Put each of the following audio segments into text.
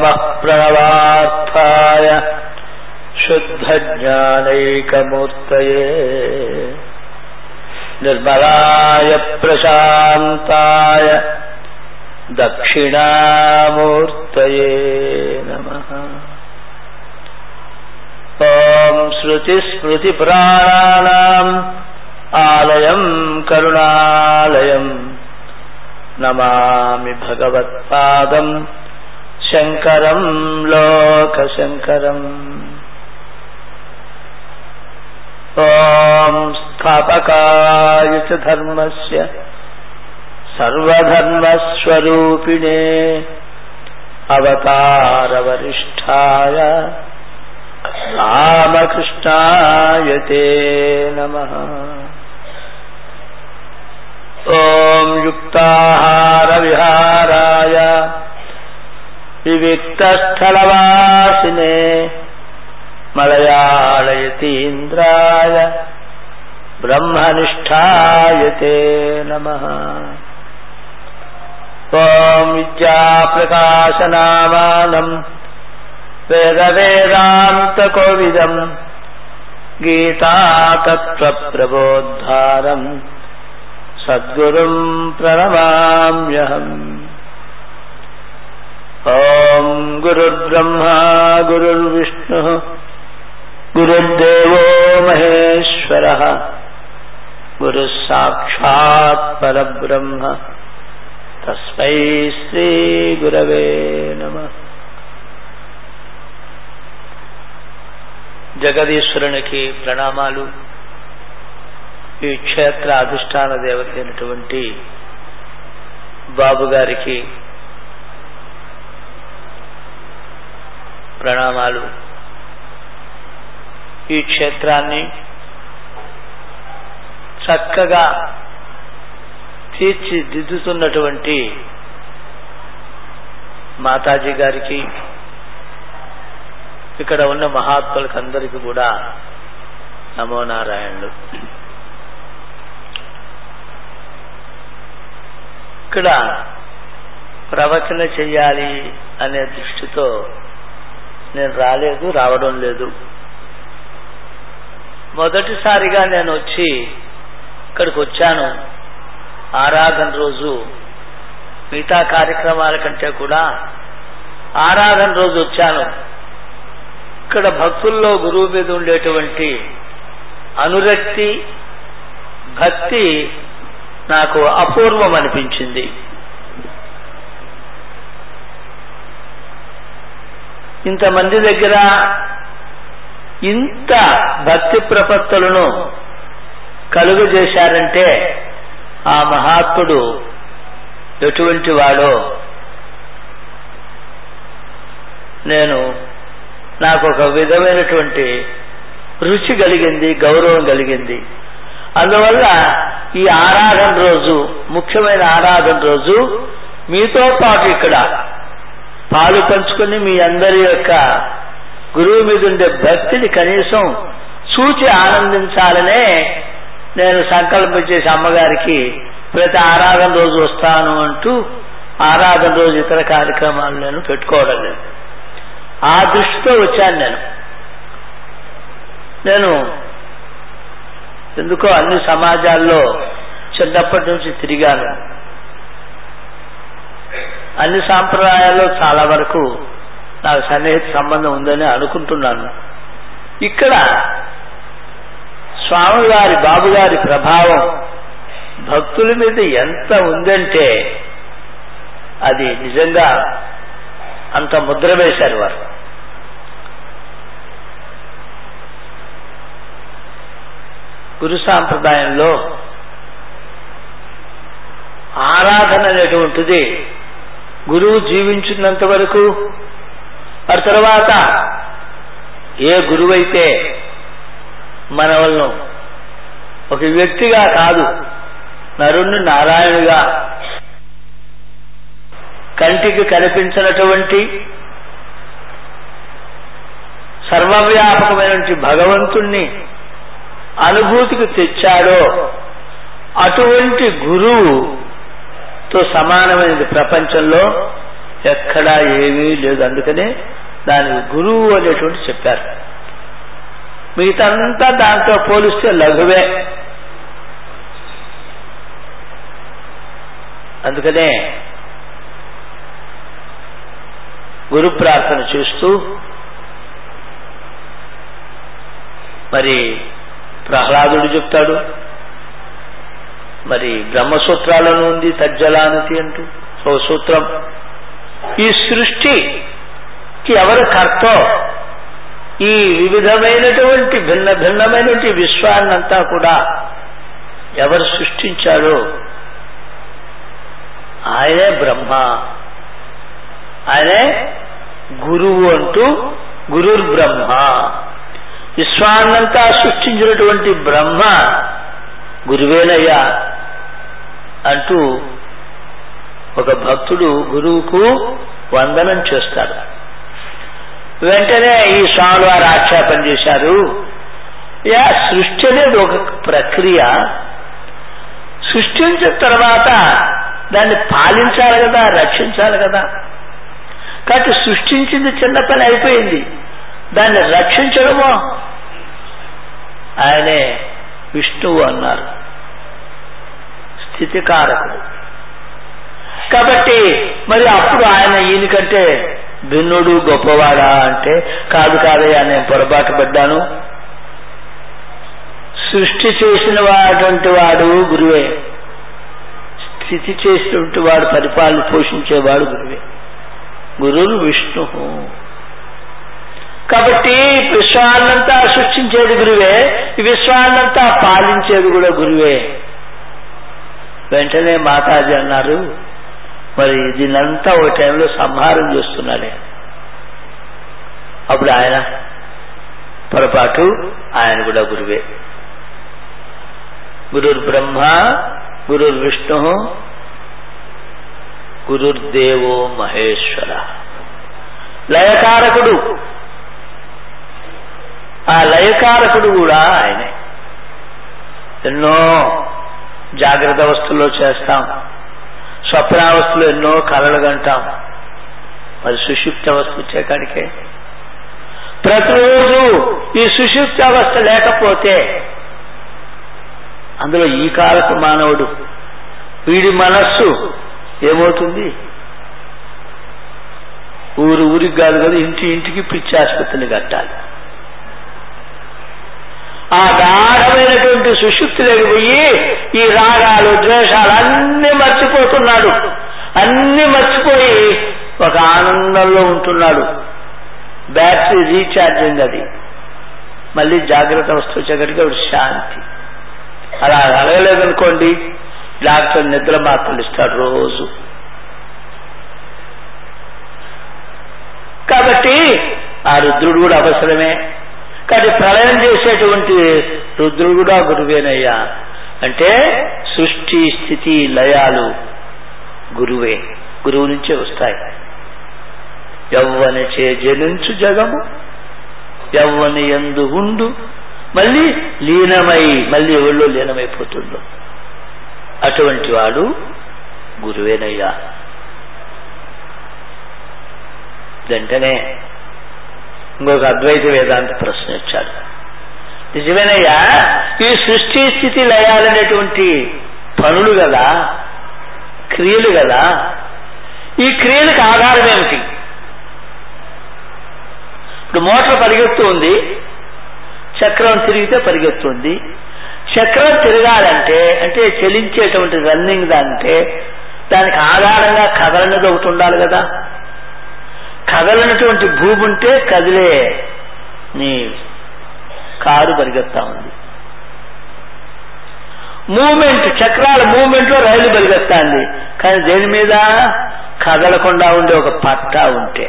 नमः प्रणवार्थाय शुद्धज्ञानैकमूर्तये निर्मलाय प्रशान्ताय दक्षिणामूर्तये नमः ॐ श्रुतिस्मृतिपुराणानाम् आलयम् करुणालयम् नमामि भगवत्पादम् शङ्करम् लोकशङ्करम् ॐ स्थापकाय च धर्मस्य सर्वधर्मस्वरूपिणे अवतारवरिष्ठाय रामकृष्णाय ते नमः ॐ युक्ताहारविहाराय विविक्तस्थलवासिने मलयाळयतीन्द्राय ब्रह्मनिष्ठाय ते नमः ॐ विद्याप्रकाशनामानम् वेदवेदान्तकोविदम् गीतातत्त्वप्रबोद्धारम् सद्गुरुम् प्रणमाम्यहम् ॐ गुरुर्ब्रह्मा गुरुर्विष्णुः गुरुर्देवो महेश्वरः गुरुः साक्षात् परब्रह्म तस्मै श्रीगुरवे नमः జగదీశ్వరునికి ప్రణామాలు ఈ క్షేత్ర అధిష్టాన దేవత అయినటువంటి బాబు గారికి ప్రణామాలు ఈ క్షేత్రాన్ని చక్కగా తీర్చిదిద్దుతున్నటువంటి మాతాజీ గారికి ఇక్కడ ఉన్న మహాత్ములకు అందరికీ కూడా నమో నారాయణులు ఇక్కడ ప్రవచన చెయ్యాలి అనే దృష్టితో నేను రాలేదు రావడం లేదు మొదటిసారిగా నేను వచ్చి ఇక్కడికి వచ్చాను ఆరాధన రోజు మిగతా కార్యక్రమాల కంటే కూడా ఆరాధన రోజు వచ్చాను ఇక్కడ భక్తుల్లో గురువు మీద ఉండేటువంటి అనురక్తి భక్తి నాకు అపూర్వం అనిపించింది ఇంతమంది దగ్గర ఇంత భక్తి ప్రపత్తులను కలుగు చేశారంటే ఆ మహాత్ముడు ఎటువంటి వాడో నేను నాకు ఒక విధమైనటువంటి రుచి కలిగింది గౌరవం కలిగింది అందువల్ల ఈ ఆరాధన రోజు ముఖ్యమైన ఆరాధన రోజు మీతో పాటు ఇక్కడ పాలు పంచుకొని మీ అందరి యొక్క గురువు మీద ఉండే భక్తిని కనీసం చూచి ఆనందించాలనే నేను సంకల్పం చేసి అమ్మగారికి ప్రతి ఆరాధన రోజు వస్తాను అంటూ ఆరాధన రోజు ఇతర కార్యక్రమాలు నేను పెట్టుకోవడం లేదు ఆ దృష్టితో వచ్చాను నేను నేను ఎందుకో అన్ని సమాజాల్లో చిన్నప్పటి నుంచి తిరిగాను అన్ని సాంప్రదాయాల్లో చాలా వరకు నాకు సన్నిహిత సంబంధం ఉందని అనుకుంటున్నాను ఇక్కడ స్వామివారి బాబుగారి ప్రభావం భక్తుల మీద ఎంత ఉందంటే అది నిజంగా అంత ముద్ర వేశారు వారు గురు సాంప్రదాయంలో ఆరాధన అనేటువంటిది గురువు జీవించినంత వరకు ఆ తర్వాత ఏ గురువైతే మన వలన ఒక వ్యక్తిగా కాదు నరుణ్ణి నారాయణుగా కంటికి కనిపించినటువంటి సర్వవ్యాపకమైనటువంటి భగవంతుణ్ణి అనుభూతికి తెచ్చాడో అటువంటి గురువుతో సమానమైనది ప్రపంచంలో ఎక్కడా ఏమీ లేదు అందుకనే దానికి గురువు అనేటువంటి చెప్పారు మిగతాంతా దాంతో పోలిస్తే లఘువే అందుకనే గురు ప్రార్థన చేస్తూ మరి ప్రహ్లాదుడు చెప్తాడు మరి బ్రహ్మసూత్రాలను ఉంది తజ్జలానతి అంటూ ఓ సూత్రం ఈ సృష్టికి ఎవరు కర్తో ఈ వివిధమైనటువంటి భిన్న భిన్నమైనటువంటి విశ్వాన్నంతా కూడా ఎవరు సృష్టించారో ఆయనే బ్రహ్మ ఆయనే గురువు అంటూ గురుర్ బ్రహ్మ విశ్వాన్నంతా సృష్టించినటువంటి బ్రహ్మ గురువేనయ్యా అంటూ ఒక భక్తుడు గురువుకు వందనం చేస్తాడు వెంటనే ఈ స్వామి వారు ఆక్షేపం చేశారు యా సృష్టి అనేది ఒక ప్రక్రియ సృష్టించిన తర్వాత దాన్ని పాలించాలి కదా రక్షించాలి కదా కాబట్టి సృష్టించింది చిన్న పని అయిపోయింది దాన్ని రక్షించడమో ఆయనే విష్ణువు అన్నారు స్థితికారకుడు కాబట్టి మరి అప్పుడు ఆయన ఈయనకంటే భిన్నుడు గొప్పవాడా అంటే కాదు కాదయ్యా నేను పొరపాటు పడ్డాను సృష్టి చేసిన వాటువంటి వాడు గురువే స్థితి చేసినటువంటి వాడు పరిపాలన పోషించేవాడు గురువే గురువు విష్ణు కాబట్టి విశ్వాన్నంతా సృష్టించేది గురువే ఈ విశ్వాన్నంతా పాలించేది కూడా గురువే వెంటనే మాతాజీ అన్నారు మరి దీనంతా ఓ టైంలో సంహారం చేస్తున్నాడే అప్పుడు ఆయన పొరపాటు ఆయన కూడా గురువే గురుర్ బ్రహ్మ గురుర్ విష్ణు గురుర్దేవో మహేశ్వర లయకారకుడు ఆ లయకారకుడు కూడా ఆయనే ఎన్నో జాగ్రత్త అవస్థల్లో చేస్తాం స్వప్నావస్థలో ఎన్నో కలలు కంటాం మరి సుషుప్త అవస్థ వచ్చేకాడికే ప్రతిరోజు ఈ సుషుప్త అవస్థ లేకపోతే అందులో ఈ కాలపు మానవుడు వీడి మనస్సు ఏమవుతుంది ఊరు ఊరికి కాదు కదా ఇంటి ఇంటికి పిచ్చి ఆసుపత్రిని కట్టాలి ఆ గాఢమైనటువంటి సుషుప్తిలోకి పోయి ఈ రాగాలు ద్వేషాలు అన్ని మర్చిపోతున్నాడు అన్ని మర్చిపోయి ఒక ఆనందంలో ఉంటున్నాడు బ్యాటరీ రీఛార్జింగ్ అది మళ్ళీ జాగ్రత్త వస్తూ వచ్చేకటికి ఒక శాంతి అలా అలగలేదనుకోండి డాక్టర్ నిద్ర మాత్రలు ఇస్తాడు రోజు కాబట్టి ఆ రుద్రుడు కూడా అవసరమే కానీ ప్రళయం చేసేటువంటి రుద్రుడు కూడా గురువేనయ్యా అంటే సృష్టి స్థితి లయాలు గురువే గురువు నుంచే వస్తాయి యవ్వని చే జనించు జగము యవ్వని ఎందు ఉండు మళ్ళీ లీనమై మళ్ళీ ఎవరిలో లీనమైపోతుందో అటువంటి వాడు గురువేనయ్యా వెంటనే ఇంకొక అద్వైత వేదాంత ప్రశ్న ఇచ్చాడు నిజమేనయ్యా ఈ సృష్టి స్థితి లయాలనేటువంటి పనులు కదా క్రియలు కదా ఈ క్రియలకు ఆధారం ఏమిటి ఇప్పుడు మోటార్ పరిగెత్తుంది చక్రం తిరిగితే పరిగెత్తుంది చక్రం తిరగాలంటే అంటే చెలించేటువంటి రన్నింగ్ దాంటే దానికి ఆధారంగా కదలనేది ఒకటి ఉండాలి కదా కదలనటువంటి భూమి ఉంటే కదిలే నీ కారు పరిగెత్తా ఉంది మూమెంట్ చక్రాల మూమెంట్ లో రైలు పరిగెత్తాంది కానీ దేని మీద కదలకుండా ఉండే ఒక పట్టా ఉంటే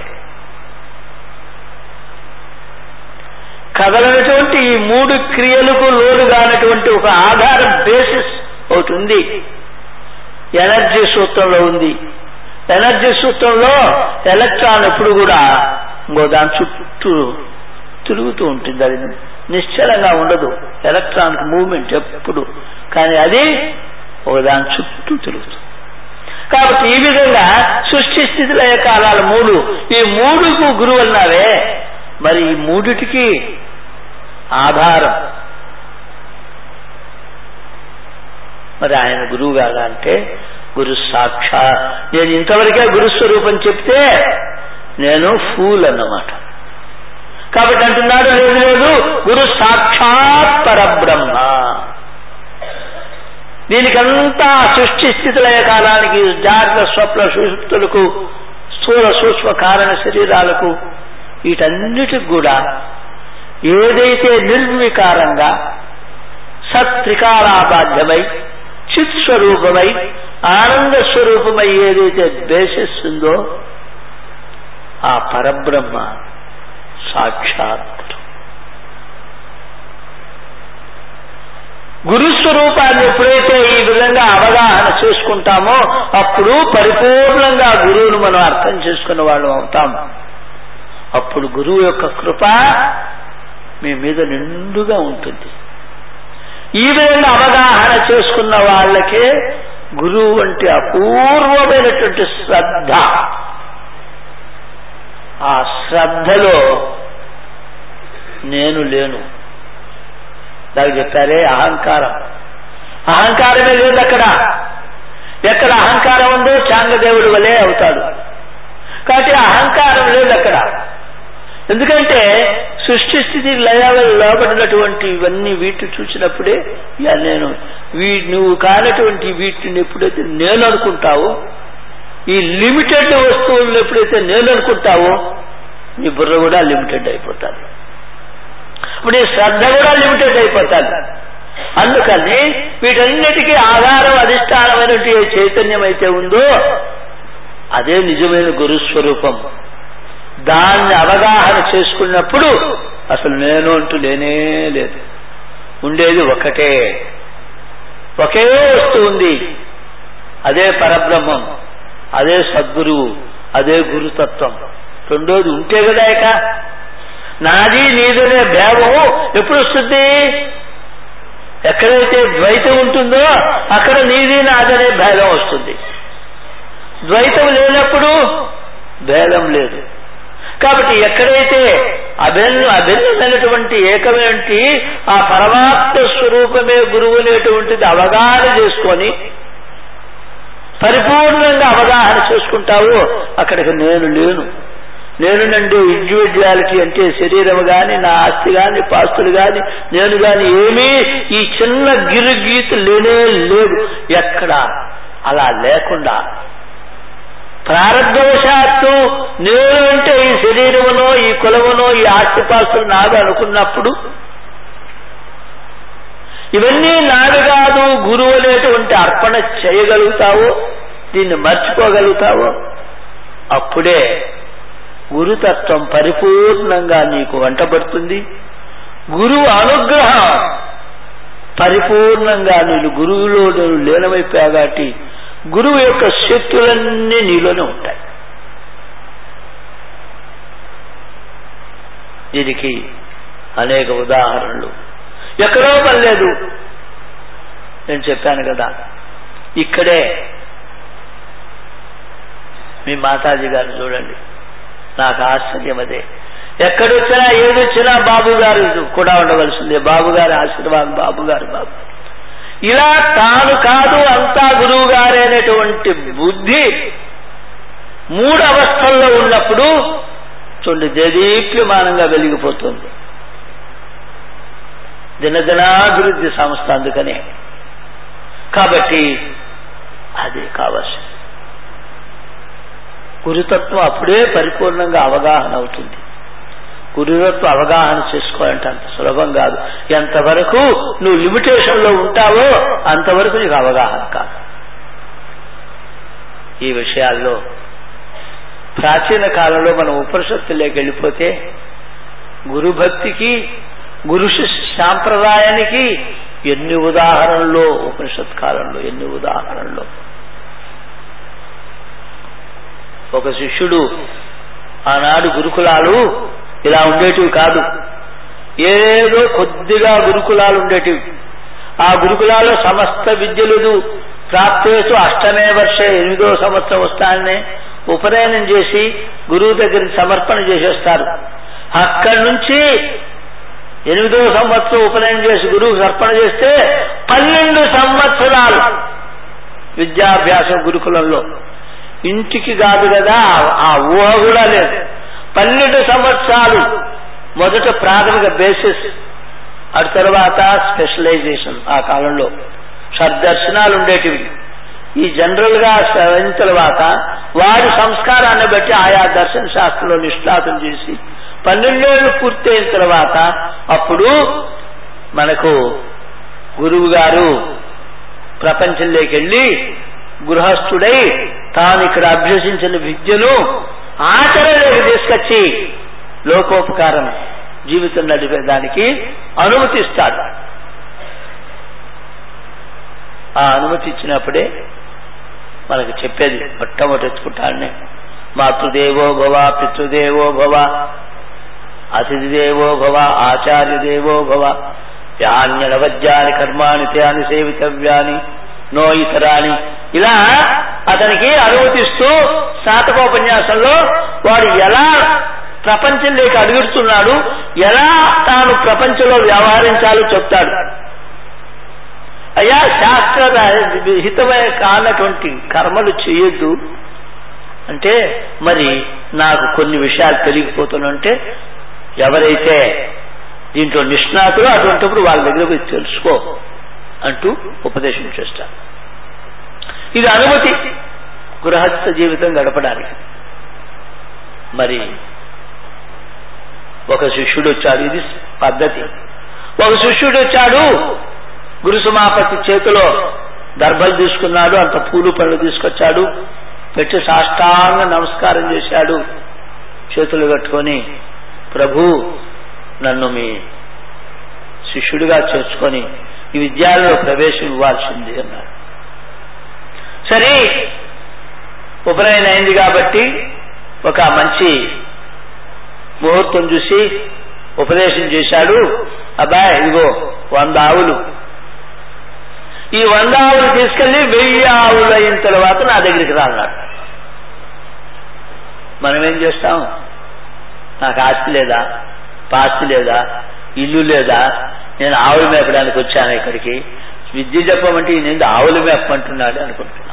కదలనటువంటి ఈ మూడు క్రియలకు లోను కానటువంటి ఒక ఆధారం బేసిస్ ఒకటి ఉంది ఎనర్జీ సూత్రంలో ఉంది ఎనర్జీ సూత్రంలో ఎలక్ట్రాన్ ఎప్పుడు కూడా ఇంకో దాని చుట్టూ తిరుగుతూ ఉంటుంది అది నిశ్చలంగా ఉండదు ఎలక్ట్రానిక్ మూవ్మెంట్ ఎప్పుడు కానీ అది ఒక దాని చుట్టూ తిరుగుతుంది కాబట్టి ఈ విధంగా సృష్టి స్థితి లయ కాలాలు మూడు ఈ మూడుకు గురువు అన్నావే మరి ఈ మూడిటికి ఆధారం మరి ఆయన గురువు కాదా అంటే గురు సాక్షా నేను ఇంతవరకే గురుస్వరూపం చెప్తే నేను ఫూల్ అన్నమాట కాబట్టి అంటున్నాడు లేదు లేదు గురు సాక్షాత్ పరబ్రహ్మ దీనికంతా సృష్టి స్థితులయ కాలానికి జాగ్రత్త స్వప్న సుషుప్తులకు స్థూల సూక్ష్మ కారణ శరీరాలకు వీటన్నిటికి కూడా ఏదైతే నిర్వికారంగా సత్రికారాబాధ్యమై చిత్ స్వరూపమై ఆనంద స్వరూపమై ఏదైతే బేసిస్ ఉందో ఆ పరబ్రహ్మ సాక్షాత్ గురుస్వరూపాన్ని ఎప్పుడైతే ఈ విధంగా అవగాహన చేసుకుంటామో అప్పుడు పరిపూర్ణంగా గురువును మనం అర్థం చేసుకున్న వాళ్ళు అవుతాం అప్పుడు గురువు యొక్క కృప మీ మీద నిండుగా ఉంటుంది ఈ విధంగా అవగాహన చేసుకున్న వాళ్ళకే గురువు వంటి అపూర్వమైనటువంటి శ్రద్ధ ఆ శ్రద్ధలో నేను లేను నాకు చెప్పారే అహంకారం అహంకారమే లేదు అక్కడ ఎక్కడ అహంకారం ఉందో చాంగదేవుడి వలే అవుతాడు కాబట్టి అహంకారం లేదు అక్కడ ఎందుకంటే సృష్టి స్థితి లయాల లోబడినటువంటి ఇవన్నీ వీటిని చూసినప్పుడే ఇక నేను వీ నువ్వు కానటువంటి వీటిని ఎప్పుడైతే నేను అనుకుంటావో ఈ లిమిటెడ్ వస్తువులను ఎప్పుడైతే నేను అనుకుంటావో నీ బుర్ర కూడా లిమిటెడ్ అయిపోతాది ఇప్పుడు ఈ శ్రద్ధ కూడా లిమిటెడ్ అయిపోతాది అందుకని వీటన్నిటికీ ఆధారం అధిష్టానమైనటువంటి ఏ చైతన్యం అయితే ఉందో అదే నిజమైన గురుస్వరూపం దాన్ని అవగాహన చేసుకున్నప్పుడు అసలు నేను అంటూ లేనే లేదు ఉండేది ఒకటే ఒకే వస్తువు ఉంది అదే పరబ్రహ్మం అదే సద్గురువు అదే గురుతత్వం రెండోది ఉంటే కదా ఇక నాది నీదనే భేదము ఎప్పుడు వస్తుంది ఎక్కడైతే ద్వైతం ఉంటుందో అక్కడ నీది నాదనే భేదం వస్తుంది ద్వైతం లేనప్పుడు భేదం లేదు కాబట్టి ఎక్కడైతే అభిన్న అభిన్నమైనటువంటి ఏకమేంటి ఆ పరమాత్మ స్వరూపమే గురువు అనేటువంటిది అవగాహన చేసుకొని పరిపూర్ణంగా అవగాహన చేసుకుంటావు అక్కడికి నేను లేను నేనునండి ఇండివిజువాలిటీ అంటే శరీరం గాని నా ఆస్తి గాని పాస్తులు గాని నేను గాని ఏమీ ఈ చిన్న గిరు గీత లేనే లేదు ఎక్కడ అలా లేకుండా ప్రారంభవశాత్తు నేను అంటే ఈ శరీరమునో ఈ కులమునో ఈ ఆస్తిపాస్తులు నాది అనుకున్నప్పుడు ఇవన్నీ నాది కాదు గురువు అనేటువంటి అర్పణ చేయగలుగుతావో దీన్ని మర్చిపోగలుగుతావో అప్పుడే గురుతత్వం పరిపూర్ణంగా నీకు వంటబడుతుంది గురువు అనుగ్రహం పరిపూర్ణంగా నీళ్ళు గురువులో నేను లీనమైపోయా కాబట్టి గురువు యొక్క శక్తులన్నీ నీలోనే ఉంటాయి దీనికి అనేక ఉదాహరణలు ఎక్కడో పనిలేదు నేను చెప్పాను కదా ఇక్కడే మీ మాతాజీ గారు చూడండి నాకు ఆశ్చర్యం అదే ఎక్కడొచ్చినా ఏదొచ్చినా బాబు గారు కూడా ఉండవలసిందే బాబు గారి ఆశీర్వాదం బాబు గారు బాబు ఇలా తాను కాదు అంతా గురువు గారే అనేటువంటి బుద్ధి మూడు అవస్థల్లో ఉన్నప్పుడు చూడండి దేదీప్యమానంగా వెలిగిపోతుంది దినదినాభివృద్ధి సంస్థ అందుకనే కాబట్టి అది కావాల్సింది గురుతత్వం అప్పుడే పరిపూర్ణంగా అవగాహన అవుతుంది గురుతత్వం అవగాహన చేసుకోవాలంటే అంత సులభం కాదు ఎంతవరకు నువ్వు లిమిటేషన్ లో ఉంటావో అంతవరకు నీకు అవగాహన కాదు ఈ విషయాల్లో ప్రాచీన కాలంలో మనం ఉపనిషత్తులోకి వెళ్ళిపోతే గురుభక్తికి గురు సాంప్రదాయానికి ఎన్ని ఉదాహరణలో ఉపనిషత్ కాలంలో ఎన్ని ఉదాహరణలో ఒక శిష్యుడు ఆనాడు గురుకులాలు ఇలా ఉండేటివి కాదు ఏదో కొద్దిగా గురుకులాలు ఉండేటివి ఆ గురుకులాల్లో సమస్త విద్యలు ప్రాప్తేసు అష్టమే వర్షే ఎనిమిదో సంవత్సరం వస్తానే ఉపనయనం చేసి గురువు దగ్గరికి సమర్పణ చేసేస్తారు అక్కడి నుంచి ఎనిమిదో సంవత్సరం ఉపనయనం చేసి గురువుకు సమర్పణ చేస్తే పన్నెండు సంవత్సరాలు విద్యాభ్యాసం గురుకులంలో ఇంటికి కాదు కదా ఆ ఊహ కూడా లేదు పన్నెండు సంవత్సరాలు మొదట ప్రాథమిక బేసిస్ అటు తర్వాత స్పెషలైజేషన్ ఆ కాలంలో షడ్దర్శనాలు ఉండేటివి ఈ జనరల్ గా అయిన తర్వాత వారి సంస్కారాన్ని బట్టి ఆయా దర్శన శాస్త్రంలో నిష్ణాతం చేసి పన్నెండేళ్లు పూర్తయిన తర్వాత అప్పుడు మనకు గురువు గారు ప్రపంచంలోకి వెళ్ళి గృహస్థుడై తాను ఇక్కడ అభ్యసించిన విద్యను ఆచరణలోకి తీసుకొచ్చి లోకోపకారం జీవితం నడిపేదానికి అనుమతిస్తాడు ఆ అనుమతి ఇచ్చినప్పుడే మనకు చెప్పేది మొట్టమొదటి ఎత్తుకుంటాడనే మాతృదేవో భవ పితృదేవో భవ అతిథిదేవో భవ ఆచార్యదేవో భవ యాన్యనవద్యాని కర్మాణి త్యాని సేవితవ్యాని నో ఇతరాని ఇలా అతనికి అనుమతిస్తూ స్నాతకోపన్యాసంలో వాడు ఎలా ప్రపంచంలోకి అడుగుతున్నాడు ఎలా తాను ప్రపంచంలో వ్యవహరించాలో చెప్తాడు అయ్యా శాస్త్ర హితమైన కానటువంటి కర్మలు చేయొద్దు అంటే మరి నాకు కొన్ని విషయాలు తెలియకపోతున్నంటే ఎవరైతే దీంట్లో నిష్ణాతులు అటువంటిప్పుడు వాళ్ళ దగ్గర పోయి తెలుసుకో అంటూ ఉపదేశం చేస్తారు ఇది అనుమతి గృహస్థ జీవితం గడపడానికి మరి ఒక శిష్యుడు వచ్చాడు ఇది పద్ధతి ఒక శిష్యుడు వచ్చాడు గురు సమాపతి చేతిలో దర్భలు తీసుకున్నాడు అంత పూలు పళ్ళు తీసుకొచ్చాడు పెట్టి సాష్టాంగ నమస్కారం చేశాడు చేతులు కట్టుకొని ప్రభు నన్ను మీ శిష్యుడిగా చేర్చుకొని ఈ విద్యాలయంలో ప్రవేశం ఇవ్వాల్సింది అన్నాడు సరే ఉపనయనం అయింది కాబట్టి ఒక మంచి ముహూర్తం చూసి ఉపదేశం చేశాడు అబ్బాయి ఇదిగో వంద ఆవులు ఈ వంద ఆవులు తీసుకెళ్లి వెయ్యి ఆవులు అయిన తర్వాత నా దగ్గరికి రాన్నాడు మనం ఏం చేస్తాం నాకు ఆస్తి లేదా పాస్తి లేదా ఇల్లు లేదా నేను ఆవులు మేపడానికి వచ్చాను ఇక్కడికి విద్య చెప్పమంటే నేను ఆవులు మేపమంటున్నాడు అనుకుంటున్నాను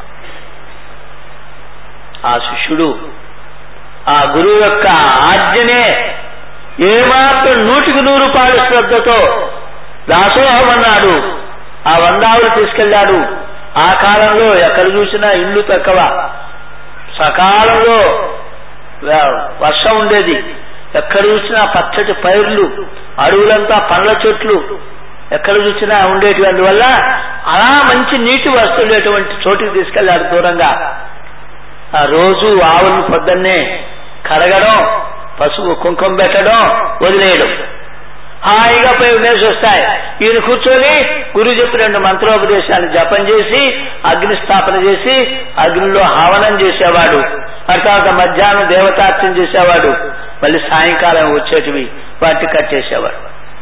ఆ శిష్యుడు ఆ గురువు యొక్క ఆజ్ఞనే ఏమాత్రం నూటికి నూరు పాలు శ్రద్ధతో దాసోహం అన్నాడు ఆ వందావులు తీసుకెళ్లాడు ఆ కాలంలో ఎక్కడ చూసినా ఇల్లు తక్కువ సకాలంలో వర్షం ఉండేది ఎక్కడ చూసినా పచ్చటి పైర్లు అడవులంతా పండ్ల చెట్లు ఎక్కడ చూసినా ఉండేటువంటి వల్ల అలా మంచి నీటి వస్తుండేటువంటి చోటుకి తీసుకెళ్లాడు దూరంగా ఆ రోజు ఆవులను పొద్దున్నే కడగడం పసుపు కుంకుమ పెట్టడం వదిలేయడం హాయిగా పోయి మేసి వస్తాయి ఈయన కూర్చొని గురువు చెప్పి రెండు మంత్రోపదేశాలు జపం చేసి అగ్ని స్థాపన చేసి అగ్నిలో హవనం చేసేవాడు ఆ తర్వాత మధ్యాహ్నం దేవతార్చన చేసేవాడు మళ్ళీ సాయంకాలం వచ్చేటివి వాటిని కట్టేసేవాడు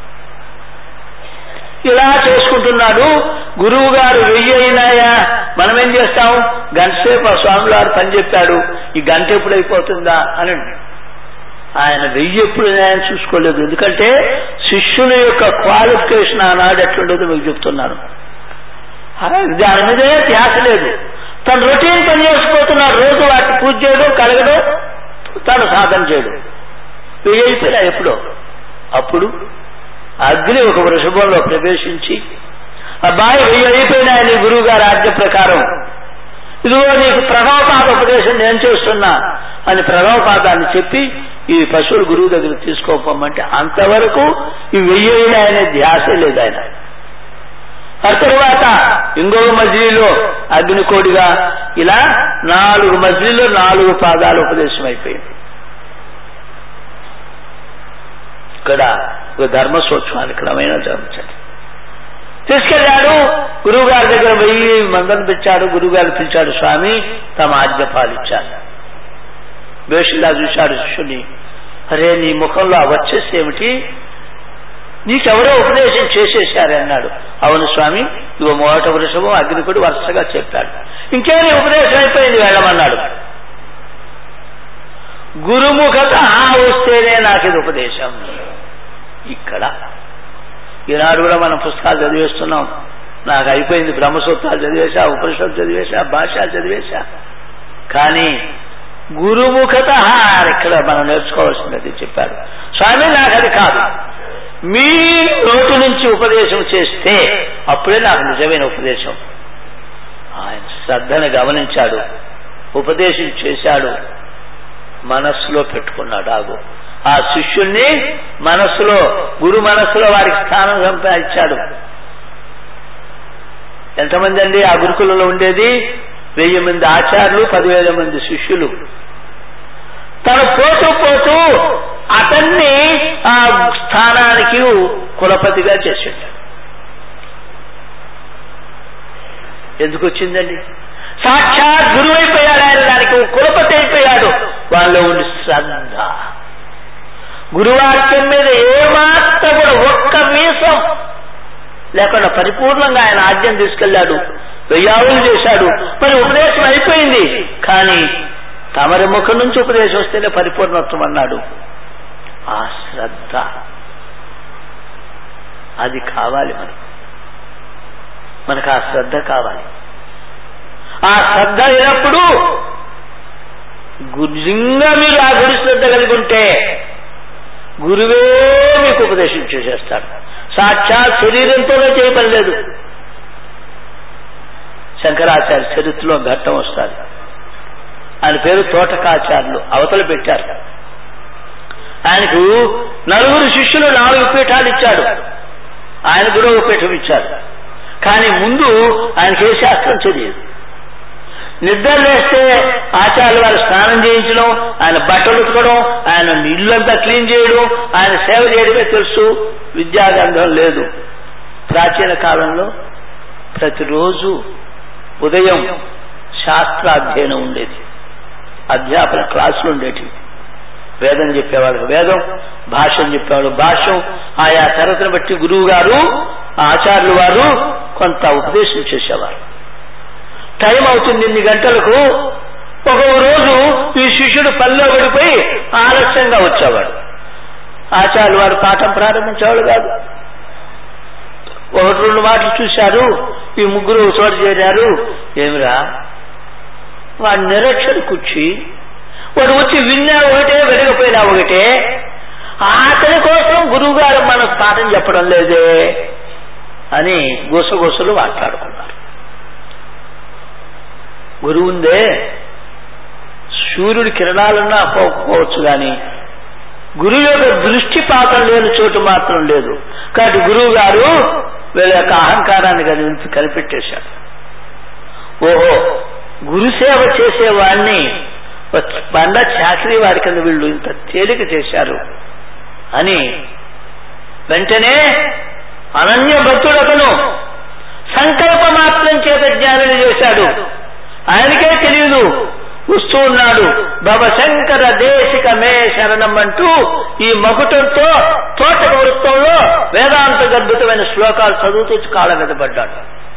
ఇలా చేసుకుంటున్నాడు గురువు గారు వెయ్యి అయినాయా మనం ఏం చేస్తాం గంట సేపు ఆ స్వామి వారు పని చెప్పాడు ఈ గంట ఎప్పుడు అయిపోతుందా అని ఆయన వెయ్యి ఎప్పుడు ఆయన చూసుకోలేదు ఎందుకంటే శిష్యుని యొక్క క్వాలిఫికేషన్ ఆనాడు ఎట్లుండదో మీకు చెప్తున్నాను దాని మీదే ధ్యాస లేదు తను రొటీన్ పని చేసుకుపోతున్నాడు రోజు వాటిని పూజ చేయడం కడగడం తను సాధన చేయడం వెయ్యి అయిపోయినా ఎప్పుడో అప్పుడు అగ్ని ఒక వృషభంలో ప్రవేశించి అబ్బాయి వెయ్యి అయిపోయినా నీ గురువు గారి ఆజ్ఞ ప్రకారం ఇదిగో నీకు ప్రణవపాద ఉపదేశం నేను చేస్తున్నా అని ప్రణవపాదాన్ని చెప్పి ఈ పశువులు గురువు దగ్గర తీసుకోపోమంటే అంతవరకు ఈ వెయ్యి అనే ధ్యాసే లేదు ఆయన ఆ తర్వాత ఇంకో మజిలీలో అగ్నికోడిగా ఇలా నాలుగు మజిలీలో నాలుగు పాదాలు ఉపదేశం అయిపోయింది ఇక్కడ ఒక ధర్మ సూక్ష్మాన్ని క్రమేణా జరుగుతుంది తీసుకెళ్లాడు గురువు గారి దగ్గర వెయ్యి మందను పెంచాడు గురువు గారు పిలిచాడు స్వామి తమ ఆజ్ఞ పాలించాడు వేషిలా చూశాడు శిష్యుని అరే నీ ముఖంలో ఆ వచ్చేసి ఏమిటి నీకెవరో ఉపదేశం చేసేశారే అన్నాడు అవును స్వామి ఇవ మోట వృషభం అగ్నికుడు వరుసగా చెప్పాడు ఇంకేమి ఉపదేశం అయిపోయింది వెళ్ళమన్నాడు గురుముఖత వస్తేనే నాకు ఇది ఉపదేశం ఇక్కడ ఈనాడు కూడా మనం పుస్తకాలు చదివేస్తున్నాం నాకు అయిపోయింది బ్రహ్మసూత్రాలు చదివేశా ఉపనిషత్తు చదివేశా భాష చదివేశా కానీ గురుముఖత ఇక్కడ మనం నేర్చుకోవాల్సినది చెప్పారు స్వామి నాకు అది కాదు మీ నోటి నుంచి ఉపదేశం చేస్తే అప్పుడే నాకు నిజమైన ఉపదేశం ఆయన శ్రద్ధను గమనించాడు ఉపదేశం చేశాడు మనస్సులో పెట్టుకున్నాడు ఆగు ఆ శిష్యుల్ని మనస్సులో గురు మనస్సులో వారికి స్థానం సంపాదించాడు ఎంతమంది అండి ఆ గురుకులలో ఉండేది వెయ్యి మంది ఆచార్యులు పదివేల మంది శిష్యులు తను పోతూ పోతూ అతన్ని ఆ స్థానానికి కులపతిగా చేసాడు ఎందుకు వచ్చిందండి సాక్షాత్ గురువు అయిపోయాడు ఆయన దానికి కులపతి అయిపోయాడు వాళ్ళలో ఉండి శ్రద్ధ గురువాక్యం మీద ఏమాత్రం కూడా ఒక్క మీసం లేకుండా పరిపూర్ణంగా ఆయన ఆజ్ఞం తీసుకెళ్లాడు వెయ్యావులు చేశాడు మరి ఉపదేశం అయిపోయింది కానీ తమరి ముఖం నుంచి ఉపదేశం వస్తేనే పరిపూర్ణత్వం అన్నాడు ఆ శ్రద్ధ అది కావాలి మనకు మనకు ఆ శ్రద్ధ కావాలి ఆ శ్రద్ధ అయినప్పుడు నిజంగా మీరు ఆ గురి శ్రద్ధ కలిగి ఉంటే గురువే మీకు ఉపదేశం చేసేస్తాడు సాక్షాత్ శరీరంతోనే చేయబడలేదు శంకరాచార్య చరిత్రలో ఘట్టం వస్తుంది ఆయన పేరు తోటకాచార్యులు అవతల పెట్టారు ఆయనకు నలుగురు శిష్యులు నాలుగు పీఠాలు ఇచ్చాడు ఆయన కూడా ఒక పీఠం ఇచ్చాడు కానీ ముందు ఆయనకి ఏ శాస్త్రం తెలియదు నిద్ర లేస్తే ఆచార్యులు వారు స్నానం చేయించడం ఆయన బట్టలు ఉతకడం ఆయన ఇల్లంతా క్లీన్ చేయడం ఆయన సేవ చేయడమే తెలుసు విద్యాగంధం లేదు ప్రాచీన కాలంలో ప్రతిరోజు ఉదయం శాస్త్రాధ్యయనం ఉండేది అధ్యాపన క్లాసులు ఉండేవి వేదం చెప్పేవాడు వేదం భాష్యం చెప్పేవాడు భాష్యం ఆయా తరగతిని బట్టి గురువు గారు ఆచార్యులు వారు కొంత ఉపదేశం చేసేవారు టైం అవుతుంది ఇన్ని గంటలకు ఒక రోజు ఈ శిష్యుడు పనిలో పడిపోయి ఆలస్యంగా వచ్చేవాడు ఆచార్యులు వారు పాఠం ప్రారంభించేవాడు కాదు ఒకటి రెండు మాటలు చూశారు ఈ ముగ్గురు చోట చేరారు ఏమిరా వాడు నిరక్షర కూర్చి వాడు వచ్చి విన్నా ఒకటే వెనకపోయినా ఒకటే అతని కోసం గురువు గారు మనకు పాఠం చెప్పడం లేదే అని గుసగుసలు మాట్లాడుకున్నారు గురువుందే సూర్యుడి కిరణాలున్నా పోకపోవచ్చు కానీ గురువు యొక్క దృష్టిపాతం లేని చోటు మాత్రం లేదు కాబట్టి గురువు గారు వీళ్ళ యొక్క అహంకారాన్ని కలిపి కనిపెట్టేశాడు ఓహో గురుసేవ చేసేవాడిని బండ చాకరీ వాడి కింద వీళ్ళు ఇంత తేలిక చేశారు అని వెంటనే అనన్య భక్తుడతను సంకల్ప మాత్రం చేత జ్ఞానం చేశాడు ఆయనకే తెలియదు వస్తూ ఉన్నాడు భవశంకర దేశిక మే శరణం అంటూ ఈ మకుటంతో తోట వృత్తంలో వేదాంత గద్భుతమైన శ్లోకాలు చదువుతూ కాళ్ళ మీద పడ్డాడు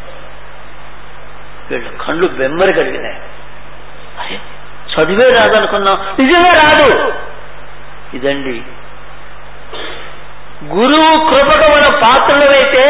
వీళ్ళు కళ్ళు బెమ్మరి కలిగినాయి అరే చదివే రాదనుకున్నాం నిజమే రాదు ఇదండి గురువు కృపకు మన పాత్రలమైతే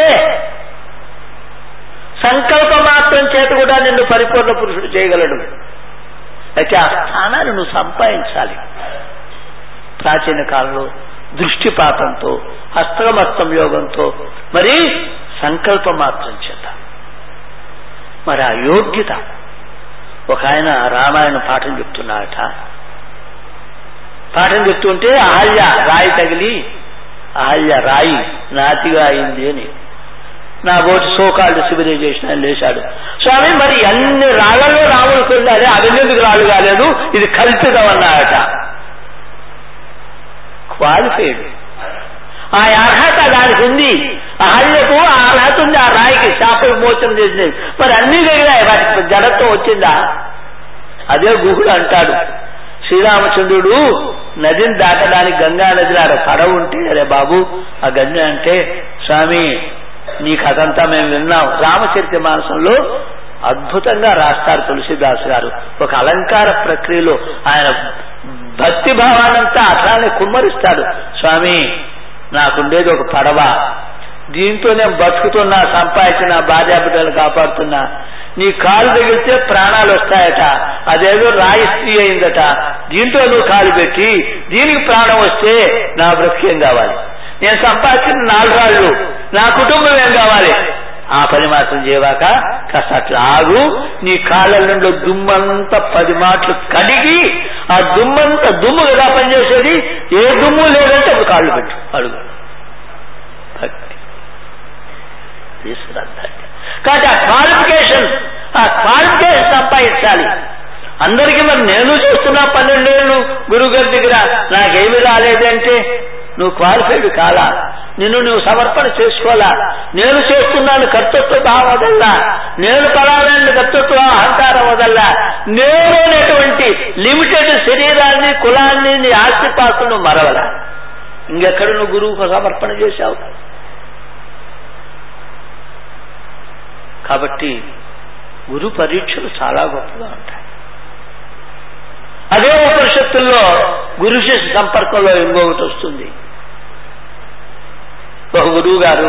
సంకల్ప మాత్రం చేత కూడా నిన్ను పరిపూర్ణ పురుషుడు చేయగలడు అయితే ఆ స్థానాన్ని నువ్వు సంపాదించాలి ప్రాచీన కాలంలో దృష్టిపాతంతో హస్తమస్తం యోగంతో మరి సంకల్ప మాత్రం చేత మరి ఆ యోగ్యత ఒక ఆయన రామాయణ పాఠం చెప్తున్నాడట పాఠం చెప్తుంటే అహల్య రాయి తగిలి అహల్య రాయి నాతిగా అయింది అని నా బోటి సోకాళ్ళు సివిలైజేషన్ అని లేచాడు స్వామి మరి అన్ని రాళ్లలో రాముడికి వెళ్ళాలి అవినెందుకు రాళ్ళు కాలేదు ఇది కల్పితం అన్నాడట క్వాలిఫైడ్ ఆ అర్హత దానికి ఉంది అహల్యకు ఆ అర్హత ఉంది ఆ రాయికి శాప విమోచన చేసినది మరి అన్ని తగిలాయి వాటికి జడత్వం వచ్చిందా అదే గుహుడు అంటాడు శ్రీరామచంద్రుడు నదిని దాటడానికి గంగా నదిలో ఆడ పడవ ఉంటే అరే బాబు ఆ గంగ అంటే స్వామి నీకు అదంతా మేము విన్నాం రామచరిత మానసంలో అద్భుతంగా రాస్తారు తులసిదాస్ గారు ఒక అలంకార ప్రక్రియలో ఆయన భక్తి భావానంతా అట్లానే కుమ్మరిస్తాడు స్వామి నాకుండేది ఒక పడవ దీంతో నేను బతుకుతున్నా సంపాదించిన భార్యాబిడ్డలు కాపాడుతున్నా నీ కాలు తగిలితే ప్రాణాలు వస్తాయట అదేదో రాయి స్త్రీ అయిందట దీంట్లో నువ్వు కాలు పెట్టి దీనికి ప్రాణం వస్తే నా బ్రతికేం కావాలి నేను సంపాదించిన నాలుగు రాళ్ళు నా కుటుంబం ఏం కావాలి ఆ పని మాత్రం చేయవాక కాస్త అట్లా ఆగు నీ కాళ్ళ నుండి దుమ్మంతా పది మాటలు కడిగి ఆ దుమ్మంతా దుమ్ము కదా పనిచేసేది ఏ దుమ్ము లేదంటే అప్పుడు కాళ్ళు పెట్టు అడుగు భక్తి శ్రద్ధ కాబట్టి ఆ క్వాలిఫికేషన్ ఆ క్వాలిఫికేషన్ సంపాదించాలి అందరికీ మరి నేను చేస్తున్నా పన్నెండేళ్ళు గురువు గారి దగ్గర నాకేమి రాలేదంటే నువ్వు క్వాలిఫైడ్ కాలా నిన్ను నువ్వు సమర్పణ చేసుకోవాలా నేను చేస్తున్నాను కర్తృత్వ భావం వదల్లా నేను పరాలని కర్తృత్వ అహంకారం వదల్లా నేను అనేటువంటి లిమిటెడ్ శరీరాన్ని కులాన్ని నీ ఆస్తిపాస్తులను మరవల ఇంకెక్కడ నువ్వు గురువుకు సమర్పణ చేశావు కాబట్టి గురు పరీక్షలు చాలా గొప్పగా ఉంటాయి అదే ఉపనిషత్తుల్లో గురు శిష్య సంపర్కంలో ఇంకొకటి వస్తుంది ఒక గురువు గారు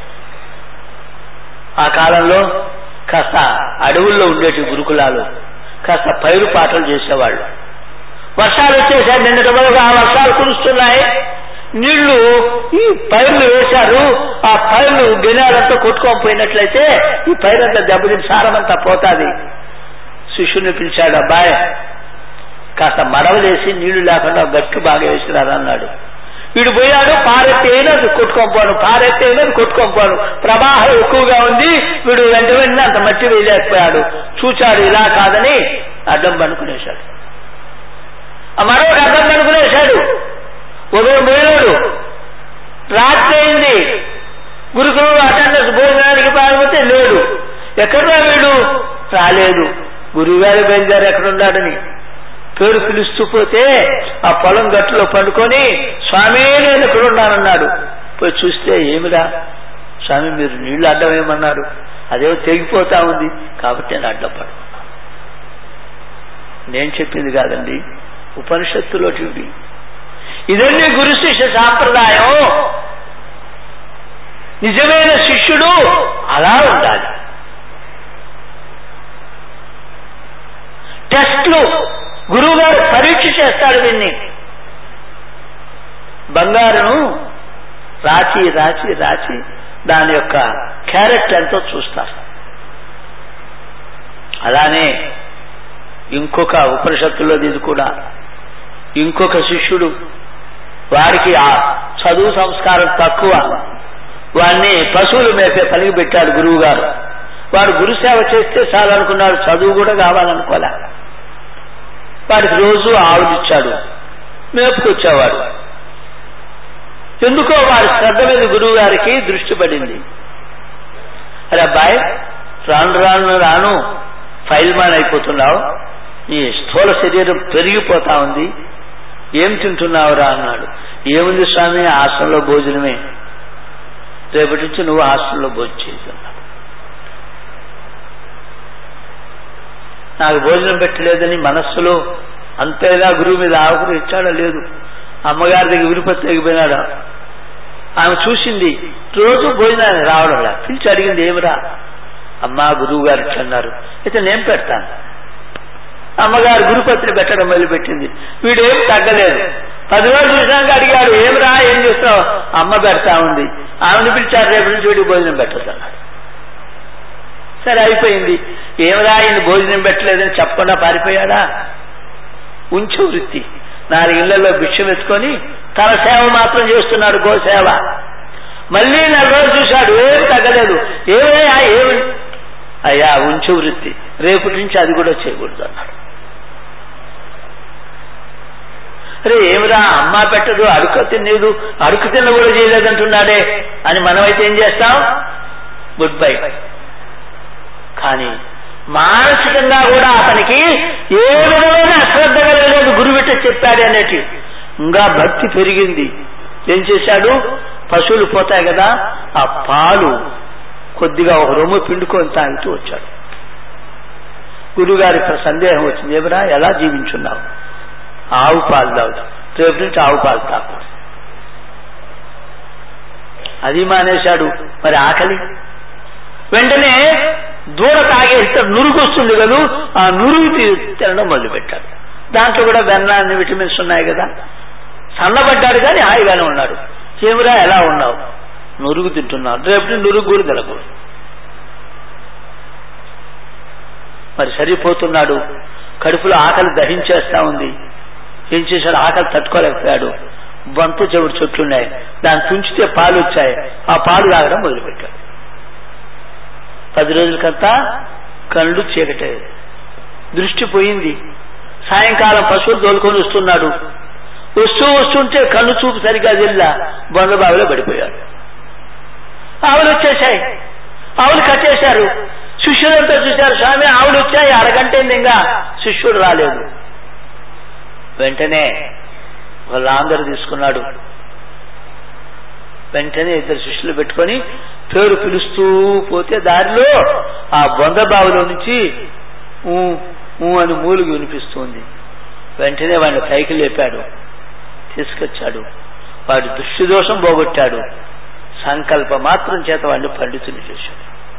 ఆ కాలంలో కాస్త అడవుల్లో ఉండేటి గురుకులాలు కాస్త పైరు పాటలు చేసేవాళ్ళు వర్షాలు వచ్చేసాయి నిన్నటి వరకు ఆ వర్షాలు కురుస్తున్నాయి నీళ్లు ఈ పైర్లు వేశారు ఆ పైర్లు గెనాలంతా కొట్టుకొని పోయినట్లయితే ఈ పైరంతా దెబ్బతిని సారమంతా పోతాది శిష్యుని పిలిచాడు అబ్బాయ్ కాస్త మడవలేసి నీళ్లు లేకుండా గట్టు బాగా వేసినారన్నాడు వీడు పోయాడు పారెత్తి అయినది కొట్టుకోపోను పారెత్తి అయినది కొట్టుకోపోను ప్రవాహం ఎక్కువగా ఉంది వీడు వెంట వెంటనే అంత మట్టి వేయలేకపోయాడు చూచాడు ఇలా కాదని అడ్డం పనుకునేశాడు ఆ మరొక అడ్డం పనుకునేశాడు ఉదయం పోయినాడు రాత్రి అయింది గురుకులు అటెండెన్స్ భోజనానికి పారిపోతే లేడు ఎక్కడా వీడు రాలేదు గురువుగారి బయలుదేరి ఎక్కడున్నాడని పేరు పిలుస్తూ పోతే ఆ పొలం గట్టులో పండుకొని స్వామి నేను ఇక్కడ ఉన్నానన్నాడు పోయి చూస్తే ఏమిరా స్వామి మీరు నీళ్లు అడ్డమేమన్నారు అదేమో తెగిపోతా ఉంది కాబట్టి నేను అడ్డపడు నేను చెప్పింది కాదండి ఉపనిషత్తులో చూడి ఇదన్నీ గురు శిష్య సాంప్రదాయం నిజమైన శిష్యుడు అలా ఉండాలి టెస్ట్లు గురువు గారు పరీక్ష చేస్తాడు దీన్ని బంగారును రాచి రాచి రాచి దాని యొక్క క్యారెక్టర్ ఎంతో చూస్తారు అలానే ఇంకొక ఉపనిషత్తుల్లో ఇది కూడా ఇంకొక శిష్యుడు వాడికి ఆ చదువు సంస్కారం తక్కువ వాడిని పశువులు మేపే పనికి పెట్టాడు గురువు గారు వాడు గురుసేవ చేస్తే చాలనుకున్నాడు చదువు కూడా కావాలనుకోలే వాడికి రోజు ఆవులు ఇచ్చాడు మేపుకొచ్చేవాడు ఎందుకో వారి శ్రద్ధ మీద గురువు గారికి దృష్టి పడింది అరే అబ్బాయి రాను రాను రాను ఫైల్ మ్యాన్ అయిపోతున్నావు నీ స్థూల శరీరం పెరిగిపోతా ఉంది ఏం తింటున్నావురా అన్నాడు ఏముంది స్వామి హాస్టల్లో భోజనమే రేపటి నుంచి నువ్వు హాస్టల్లో భోజనం చేస్తున్నావు నాకు భోజనం పెట్టలేదని మనస్సులో అంతేగా గురువు మీద ఆకులు ఇచ్చాడా లేదు అమ్మగారి దగ్గర విరుపతి తెగిపోయినాడు ఆమె చూసింది రోజు భోజనాన్ని రావడం లా పిలిచి అడిగింది ఏమిరా అమ్మా గురువు గారు అన్నారు అయితే నేను పెడతాను అమ్మగారు గురుపత్రిని పెట్టడం మొదలుపెట్టింది వీడేం తగ్గలేదు పది రోజులు చూసినాక అడిగాడు ఏమిరా ఏం చేస్తావు అమ్మ పెడతా ఉంది ఆమెను పిలిచారు రేపు నుంచి వీడికి భోజనం పెట్టద్దన్నాడు సరే అయిపోయింది ఏమిరా ఈయన భోజనం పెట్టలేదని చెప్పకుండా పారిపోయాడా ఉంచు వృత్తి నాలుగు ఇళ్లలో భిక్షం ఎత్తుకొని తన సేవ మాత్రం చేస్తున్నాడు గోసేవ మళ్ళీ నెల రోజులు చూశాడు ఏమి తగ్గలేదు ఏమయ్యా ఏమి అయ్యా ఉంచు వృత్తి రేపటి నుంచి అది కూడా చేయకూడదు అన్నాడు అరే ఏమిరా అమ్మ పెట్టదు అడుక తినేదు అడుగు తిన్న కూడా చేయలేదంటున్నాడే అని మనమైతే ఏం చేస్తాం గుడ్ బై కానీ మానసికంగా కూడా అతనికి ఏ విధమైన అశ్రద్ధ కలగలేదు గురువిట చెప్పాడు అనేటి ఇంకా భక్తి పెరిగింది ఏం చేశాడు పశువులు పోతాయి కదా ఆ పాలు కొద్దిగా ఒక రొమ్ము పిండుకొని తాగుతూ వచ్చాడు గురుగారి సందేహం వచ్చింది ఏమరా ఎలా జీవించున్నావు ఆవు పాలు తాగుతాం రేపు నుంచి ఆవు పాలు తాకూడదు అది మానేశాడు మరి ఆకలి వెంటనే దూడ తాగేస్తే నురుగు వస్తుంది కదా ఆ నురుగు తి- తినడం మొదలుపెట్టాడు దాంట్లో కూడా వెన్న అన్ని విటమిన్స్ ఉన్నాయి కదా సన్నబడ్డాడు కానీ హాయిగానే ఉన్నాడు ఏమిరా ఎలా ఉన్నావు నురుగు తింటున్నావు రేపు నుంచి నురుగు కూడా తినకూడదు మరి సరిపోతున్నాడు కడుపులో ఆకలి దహించేస్తా ఉంది ఏం చేశాడు ఆకలి తట్టుకోలేకపోయాడు బంతు చెవుడు చెట్లున్నాయి దాన్ని తుంచితే పాలు వచ్చాయి ఆ పాలు తాగడం మొదలుపెట్టాడు పది రోజులకంతా కళ్ళు చీకటే దృష్టి పోయింది సాయంకాలం పశువులు తోలుకొని వస్తున్నాడు వస్తూ వస్తుంటే కళ్ళు చూపు సరిగా జిల్లా బొందబావిలో పడిపోయాడు ఆవులు వచ్చేసాయి ఆవులు కట్టేశారు శిష్యులంతా చూశారు స్వామి ఆవులు వచ్చాయి అరగంట అయింది ఇంకా శిష్యుడు రాలేదు వెంటనే వాళ్ళందరూ తీసుకున్నాడు వెంటనే ఇద్దరు శిష్యులు పెట్టుకొని పేరు పిలుస్తూ పోతే దారిలో ఆ బొందబావిలో నుంచి ఊ ఊ అని మూలుగు వినిపిస్తుంది వెంటనే వాడిని పైకి లేపాడు తీసుకొచ్చాడు వాడి దృష్టి దోషం పోగొట్టాడు సంకల్ప మాత్రం చేత వాడిని పండితుని చేశాడు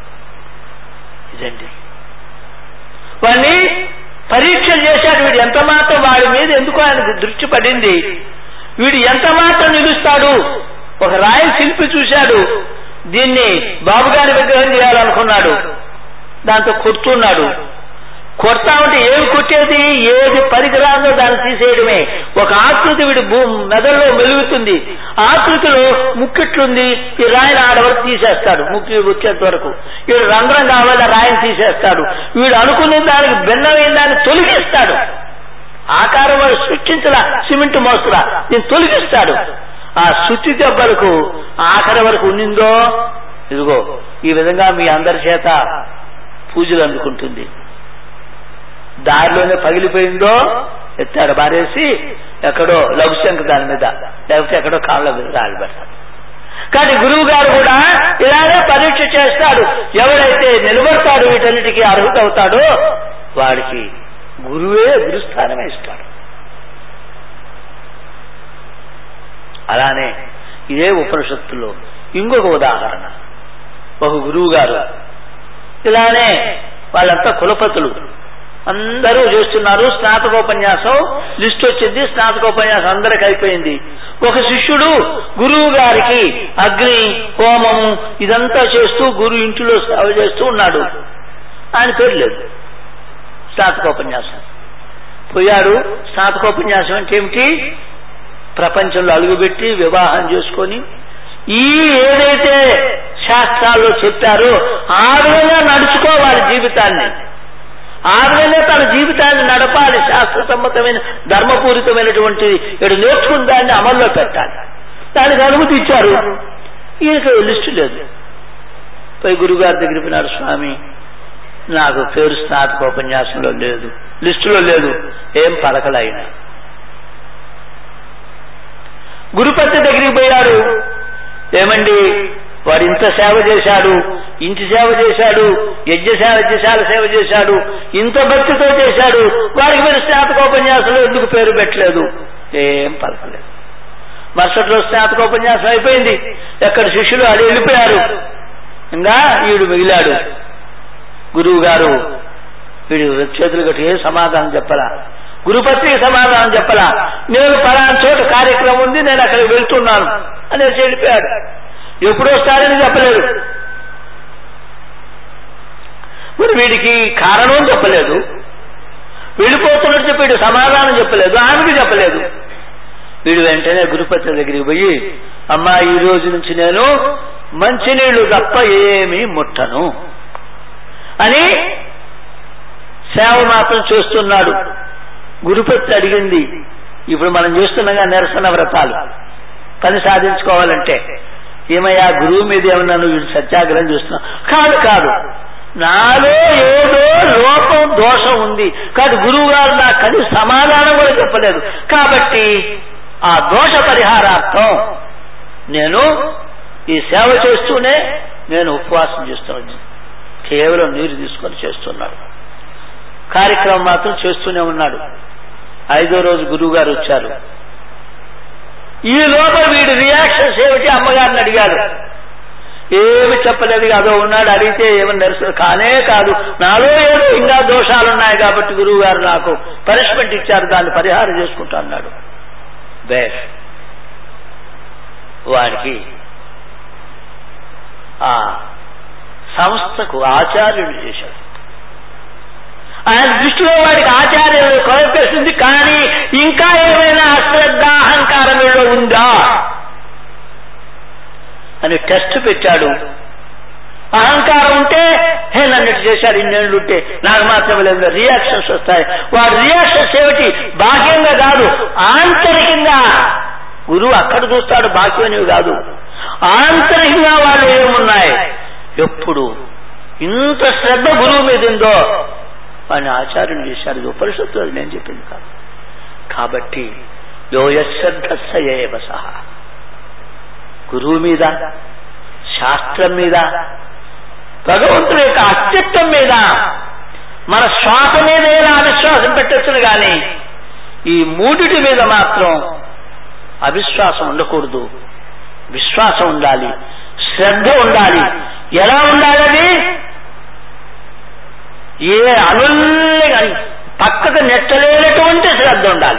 ఇదండి వాడిని పరీక్షలు చేశాడు వీడు ఎంత మాత్రం వాడి మీద ఎందుకు ఆయనకు దృష్టి పడింది వీడు ఎంత మాత్రం నిలుస్తాడు ఒక రాయి శిల్పి చూశాడు దీన్ని బాబుగారి విగ్రహం చేయాలనుకున్నాడు దాంతో కొడుతున్నాడు కొడతా ఉంటే ఏమి కొట్టేది ఏది పరికరాల్లో దాన్ని తీసేయడమే ఒక ఆకృతి వీడి భూ మెదడులో మెలుగుతుంది ఆకృతిలో ముక్కిట్లుంది ఈ రాయిని ఆడ వరకు తీసేస్తాడు ముక్కి వచ్చేంత వరకు వీడు రంధ్రం కావాలి రాయిని తీసేస్తాడు వీడు అనుకున్న దానికి భిన్నమైన దాన్ని తొలగిస్తాడు ఆకారం వాడు సృష్టించలా సిమెంట్ మోస్తురా దీన్ని తొలగిస్తాడు ఆ శుద్ధి దెబ్బలకు ఆఖరి వరకు ఉండిందో ఇదిగో ఈ విధంగా మీ అందరి చేత పూజలు అందుకుంటుంది దారిలోనే పగిలిపోయిందో ఎత్తాడు బారేసి ఎక్కడో లఘుశంక దాని మీద లేకపోతే ఎక్కడో కాళ్ళ మీద రాలి పెడతాడు కానీ గురువు గారు కూడా ఇలానే పరీక్ష చేస్తాడు ఎవరైతే నిలబడతాడు వీటన్నిటికీ అర్హత అవుతాడో వాడికి గురువే గురుస్థానమే ఇస్తాడు అలానే ఇదే ఉపనిషత్తులో ఇంకొక ఉదాహరణ ఒక గురువు గారు ఇలానే వాళ్ళంతా కులపతులు అందరూ చేస్తున్నారు స్నాతకోపన్యాసం లిస్ట్ వచ్చింది స్నాతకోపన్యాసం అందరికి అయిపోయింది ఒక శిష్యుడు గురువు గారికి అగ్ని హోమము ఇదంతా చేస్తూ గురు ఇంటిలో సేవ చేస్తూ ఉన్నాడు ఆయన పేరు లేదు స్నాతకోపన్యాసం పోయాడు స్నాతకోపన్యాసం అంటే ఏమిటి ప్రపంచంలో అడుగుపెట్టి వివాహం చేసుకొని ఈ ఏదైతే శాస్త్రాల్లో చెప్పారో ఆ విధంగా నడుచుకోవాలి జీవితాన్ని ఆ విధంగా తన జీవితాన్ని నడపాలి శాస్త్ర సమ్మతమైన ధర్మపూరితమైనటువంటి ఇటు నేర్చుకున్న దాన్ని అమల్లో పెట్టాలి దానికి అనుమతి ఇచ్చారు ఈయనకు లిస్టు లేదు పై గురుగారి దగ్గర పోయినాడు స్వామి నాకు పేరు స్నాతకోపన్యాసంలో లేదు లిస్టులో లేదు ఏం పలకలైన గురుపతి దగ్గరికి పోయాడు ఏమండి వాడు ఇంత సేవ చేశాడు ఇంటి సేవ చేశాడు యజ్ఞ సేవ యజ్ఞశాల సేవ చేశాడు ఇంత భక్తితో చేశాడు వాడికి మీరు స్నాతకోపన్యాసంలో ఎందుకు పేరు పెట్టలేదు ఏం పలకలేదు మరుసటి రోజు స్నాతకోపన్యాసం అయిపోయింది ఎక్కడ శిష్యులు అది వెళ్ళిపోయారు ఇంకా ఈడు మిగిలాడు గురువు గారు వీడు చేతులు కట్టి ఏ సమాధానం చెప్పలా గురుపత్రికి సమాధానం చెప్పలా నేను పలానా చోట కార్యక్రమం ఉంది నేను అక్కడికి వెళ్తున్నాను అనేసి వెళ్ళిపోయాడు ఎప్పుడు వస్తారని చెప్పలేదు మరి వీడికి కారణం చెప్పలేదు వెళ్ళిపోతున్నట్టు చెప్పి వీడు సమాధానం చెప్పలేదు ఆమెకు చెప్పలేదు వీడు వెంటనే గురుపత్రి దగ్గరికి పోయి అమ్మా ఈ రోజు నుంచి నేను మంచినీళ్లు తప్ప ఏమీ ముట్టను అని సేవ మాత్రం చేస్తున్నాడు గురుపత్రి అడిగింది ఇప్పుడు మనం చేస్తున్నాగా నిరసన వ్రతాలు పని సాధించుకోవాలంటే ఏమయ్యా గురువు మీద ఏమన్నా నువ్వు వీడు సత్యాగ్రహం చేస్తున్నావు కాదు కాదు నాలో ఏదో లోపం దోషం ఉంది కాదు గురువు గారు నాకు కనీస సమాధానం కూడా చెప్పలేదు కాబట్టి ఆ దోష పరిహారార్థం నేను ఈ సేవ చేస్తూనే నేను ఉపవాసం చేస్తున్నాను కేవలం నీరు తీసుకొని చేస్తున్నాడు కార్యక్రమం మాత్రం చేస్తూనే ఉన్నాడు ఐదో రోజు గురువు గారు వచ్చారు ఈ లోపల వీడి రియాక్షన్స్ ఏమిటి అమ్మగారిని అడిగాడు ఏమి చెప్పలేదు అదో ఉన్నాడు అడిగితే ఏమని నడుస్తుంది కానే కాదు నాలో ఏదో ఇంకా దోషాలు ఉన్నాయి కాబట్టి గురువు గారు నాకు పనిష్మెంట్ ఇచ్చారు దాన్ని పరిహారం చేసుకుంటా అన్నాడు బేష్ వాడికి ఆ సంస్థకు ఆచార్యుడు చేశాడు ఆయన దృష్టిలో వాడికి ఆచార్యులు కొరపేసింది కానీ ఇంకా ఏమైనా అశ్రద్ధ అహంకారం వీళ్ళు ఉందా అని టెస్ట్ పెట్టాడు అహంకారం ఉంటే హే నన్ను చేశాడు ఇన్నేళ్ళు ఉంటే నాకు మాత్రం లేదు రియాక్షన్స్ వస్తాయి వాడి రియాక్షన్స్ ఏమిటి బాహ్యంగా కాదు ఆంతరికంగా గురువు అక్కడ చూస్తాడు బాహ్యమైనవి కాదు ఆంతరికంగా వాళ్ళు ఏమున్నాయి ఎప్పుడు ఇంత శ్రద్ధ గురువు మీద ఉందో వాడిని ఆచార్యం చేశారు ఇది ఉపనిషత్తు అది నేను చెప్పింది కాదు కాబట్టి యోయశ్రద్ధస్సయేవ సహా గురువు మీద శాస్త్రం మీద భగవంతుడి యొక్క అస్తిత్వం మీద మన శ్వాస మీద ఏదో అవిశ్వాసం పెట్టచ్చును కానీ ఈ మూడిటి మీద మాత్రం అవిశ్వాసం ఉండకూడదు విశ్వాసం ఉండాలి శ్రద్ధ ఉండాలి ఎలా ఉండాలని ఏ అనుల్ని పక్కకు నెట్టలేనటువంటి శ్రద్ధ ఉండాలి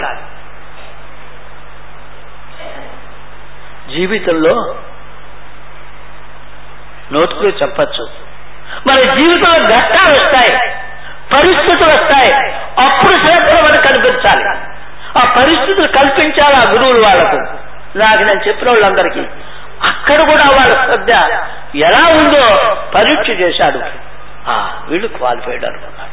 జీవితంలో నోటితో చెప్పచ్చు మన జీవితంలో ఘట్టాలు వస్తాయి పరిస్థితులు వస్తాయి అప్పుడు శ్రద్ధ మనకు కనిపించాలి ఆ పరిస్థితులు కల్పించాలి ఆ గురువులు వాళ్లకు నాకు నేను చెప్పిన వాళ్ళందరికీ అక్కడ కూడా వాళ్ళ శ్రద్ధ ఎలా ఉందో పరీక్ష చేశాడు ఆ వీళ్ళు క్వాలిఫైడ్ అనుకున్నాడు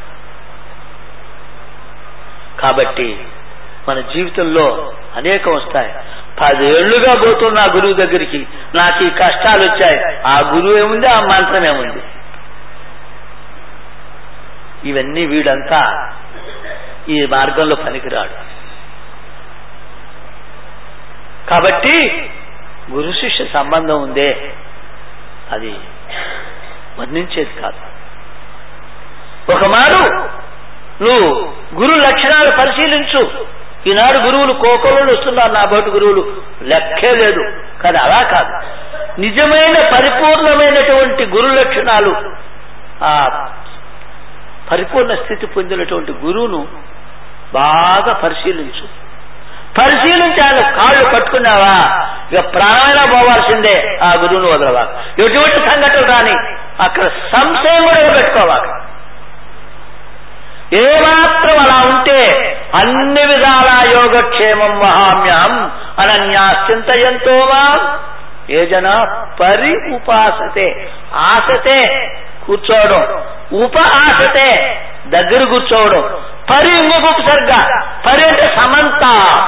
కాబట్టి మన జీవితంలో అనేకం వస్తాయి పదేళ్లుగా పోతున్న ఆ గురువు దగ్గరికి నాకు ఈ కష్టాలు వచ్చాయి ఆ గురువు ఏముంది ఆ మంత్రం ఏముంది ఇవన్నీ వీడంతా ఈ మార్గంలో పనికిరాడు కాబట్టి గురు శిష్య సంబంధం ఉందే అది వర్ణించేది కాదు ఒకమారు నువ్వు గురు లక్షణాలు పరిశీలించు ఈనాడు గురువులు కోకొలు వస్తున్నారు నా బోటి గురువులు లెక్కే లేదు కానీ అలా కాదు నిజమైన పరిపూర్ణమైనటువంటి గురు లక్షణాలు ఆ పరిపూర్ణ స్థితి పొందినటువంటి గురువును బాగా పరిశీలించు పరిశీలించి ఆయన కాళ్ళు పట్టుకున్నావా ఇక ప్రాణమైనా పోవాల్సిందే ఆ గురువును వదలవా ఎటువంటి సంఘటన రాని అక్కడ సంశయం కూడా పెట్టుకోవాలి ఏమాత్రం అలా ఉంటే అన్ని విధాల యోగక్షేమం వహామ్యం అనన్యా చింతయంతో ఏ జన పరి ఉపాసతే ఆసతే కూర్చోవడం ఉప ఆసతే దగ్గర కూర్చోవడం పరి ఇంకొక ఉపసర్గ పరి అంటే సమంత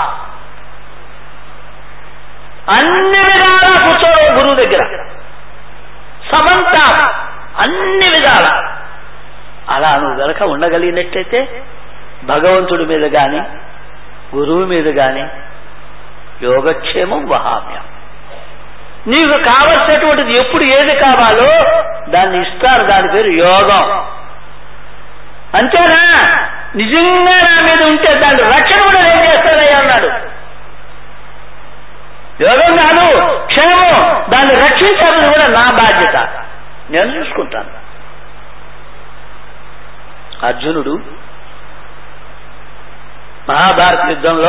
అన్ని విధాలా కూర్చోవడం గురువు దగ్గర సమంత అన్ని విధాల అలా నువ్వు గనక ఉండగలిగినట్లయితే భగవంతుడి మీద గాని గురువు మీద గాని యోగక్షేమం వహామ్యం నీకు కావలసినటువంటిది ఎప్పుడు ఏది కావాలో దాన్ని ఇస్తారు దాని పేరు యోగం అంతేనా నిజంగా నా మీద ఉంటే దాని రక్షణ కూడా నేను చేస్తానయ్యా అన్నాడు యోగం కాదు క్షేమం దాన్ని రక్షించాలని కూడా నా బాధ్యత నేను చూసుకుంటాను అర్జునుడు మహాభారత యుద్ధంలో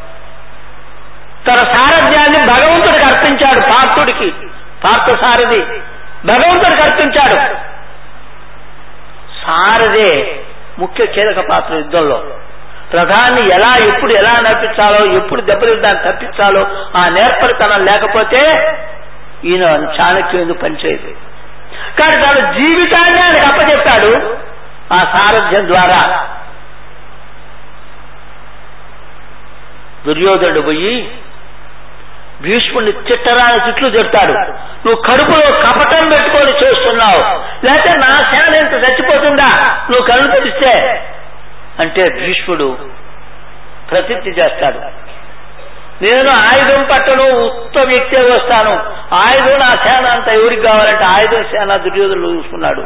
తన సారథ్యాన్ని భగవంతుడికి అర్పించాడు పార్థుడికి పార్థ సారథి భగవంతుడికి అర్పించాడు సారథే ముఖ్య కీలక పాత్ర యుద్ధంలో ప్రధాన్ని ఎలా ఎప్పుడు ఎలా నడిపించాలో ఎప్పుడు దెబ్బలు దాన్ని తప్పించాలో ఆ నేర్పరితనం లేకపోతే ఈయన చాణక్యుడు పనిచేయదు కానీ తన జీవితాన్ని ఆయనకు అప్పచెప్పాడు ఆ సారథ్యం ద్వారా దుర్యోధనుడు పోయి భీష్ముడిని తిట్టరాని తిట్లు తిడతాడు నువ్వు కడుపులో కపటం పెట్టుకొని చేస్తున్నావు లేకపోతే నా సేన ఎంత చచ్చిపోతుందా నువ్వు కళ్ళు తెరిస్తే అంటే భీష్ముడు ప్రతిజ్ఞ చేస్తాడు నేను ఆయుధం పట్టను ఉత్త వ్యక్తి వస్తాను ఆయుధం నా సేన అంత ఎవరికి కావాలంటే ఆయుధం సేన దుర్యోధనులు చూసుకున్నాడు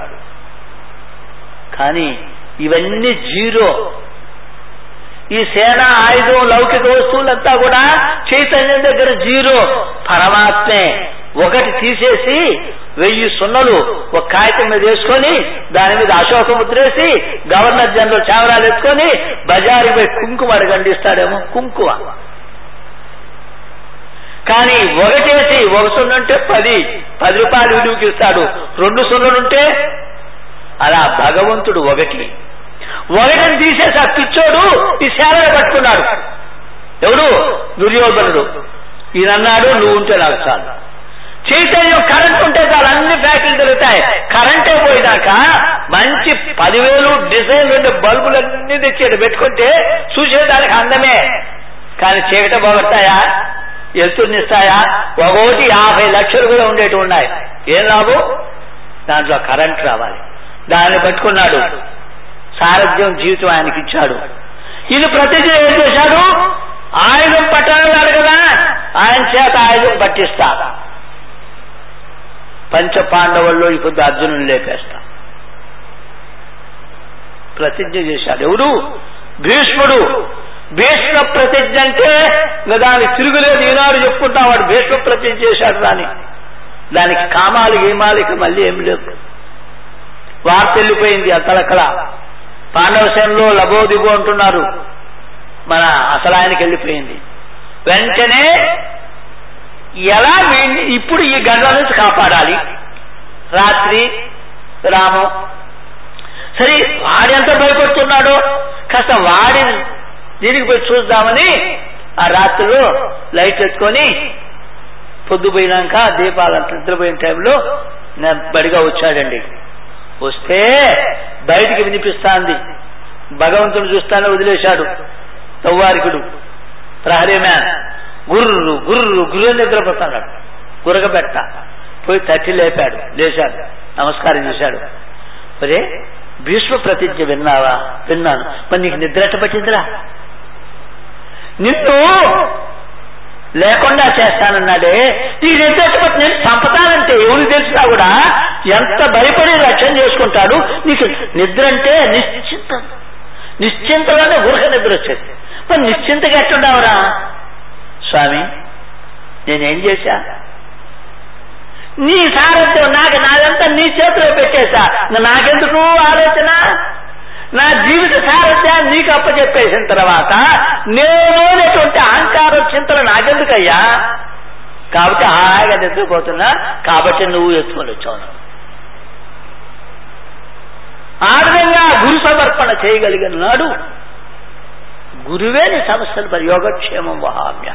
కానీ ఇవన్నీ జీరో ఈ సేన ఆయుధం లౌకిక వస్తువులంతా కూడా చైతన్యం దగ్గర జీరో పరమాత్మే ఒకటి తీసేసి వెయ్యి సున్నలు ఒక కాగితం మీద వేసుకొని దాని మీద అశోక ముద్రేసి గవర్నర్ జనరల్ చావరాలు ఎత్తుకొని బజారు పోయి కుంకుమ అడగండిస్తాడేమో కుంకుమ కానీ ఒకటేసి ఒక సున్నుంటే పది పది రూపాయలు విలువకి ఇస్తాడు రెండు సున్నులుంటే అలా భగవంతుడు ఒకటి ఒకటిని తీసేసి ఆ పిచ్చోడు ఈ సేవలు పట్టుకున్నాడు ఎవడు దుర్యోధనుడు ఈయనన్నాడు నువ్వు ఉంటే నాకు చాలు చైతన్యం కరెంట్ ఉంటే చాలు అన్ని ఫ్యాక్టరీలు తిరుగుతాయి కరెంటే పోయినాక మంచి పదివేలు డిజైన్ ఉండే బల్బులన్నీ తెచ్చేది పెట్టుకుంటే చూసేదానికి అందమే కానీ చీకట పోగొట్టాయా ఎత్తునిస్తాయా ఒకటి యాభై లక్షలు కూడా ఉండేవి ఉన్నాయి ఏం లాభం దాంట్లో కరెంట్ రావాలి దాన్ని పట్టుకున్నాడు సారథ్యం జీవితం ఆయనకి ఇచ్చాడు ఇది ప్రతిజ్ఞ ఏం చేశాడు ఆయుధం పట్టనన్నాడు కదా ఆయన చేత ఆయుధం పట్టిస్తా పంచ పాండవుల్లో ఇప్పుడు అర్జునుని లేపేస్తా ప్రతిజ్ఞ చేశాడు ఎవరు భీష్ముడు భీష్మ ప్రతిజ్ఞ అంటే ఇంకా దానికి తిరుగులేదు ఈనాడు చెప్పుకుంటా వాడు భీష్మ ప్రతిజ్ఞ చేశాడు దాని దానికి కామాలు గీమాలు ఇక మళ్ళీ ఏం లేవు వార్త వెళ్ళిపోయింది అక్కడక్కడ పాండవ సేనలో లబోదిబో అంటున్నారు మన అసలు ఆయనకి వెళ్ళిపోయింది వెంటనే ఎలా వీడిని ఇప్పుడు ఈ గంటల నుంచి కాపాడాలి రాత్రి రామం సరే వాడు ఎంత భయపడుతున్నాడో కాస్త వాడి దీనికి పోయి చూద్దామని ఆ రాత్రిలో లైట్ ఎత్తుకొని పొద్దుపోయినాక దీపాలంత నిద్రపోయిన టైంలో బడిగా వచ్చాడండి వస్తే బయటికి వినిపిస్తాంది భగవంతుడు చూస్తానే వదిలేశాడు తవ్వారికుడు ప్రహరీ మ్యాన్ గుర్రు గుర్రు గుర్రు నిద్రపోతున్నాడు గురగబెట్ట పోయి తట్టి లేపాడు లేచాడు నమస్కారం చేశాడు ఒరే భీష్మ ప్రతిజ్ఞ విన్నావా విన్నాను మరి నీకు నిద్ర ఎట్ట పట్టిందిరా నిన్ను లేకుండా చేస్తానన్నాడే ఈ నిద్ర ఎట్ట పట్టి నేను చంపుతానంటే ఎవరికి తెలిసినా కూడా ఎంత భయపడి రక్షణ చేసుకుంటాడు నీకు నిద్ర అంటే నిశ్చింత నిశ్చింతగానే గురక నిద్ర వచ్చేది మరి నిశ్చింతగా ఎట్టుండవరా స్వామి నేనేం చేశా నీ సారథ్యం నాకు నాదంతా నీ చేతిలో పెట్టేశా నాకెందుకు ఆలోచన నా జీవిత సారథ్యాన్ని నీకు అప్పచెప్పేసిన తర్వాత నేను అనేటువంటి అహంకారం చింతన నాకెందుకయ్యా కాబట్టి హాయిగా నిద్రపోతున్నా కాబట్టి నువ్వు ఎత్తుకొని వచ్చావు ఆ విధంగా గురు సమర్పణ చేయగలిగిన నాడు గురువే నీ సమస్యలు మరి యోగక్షేమం వహామ్య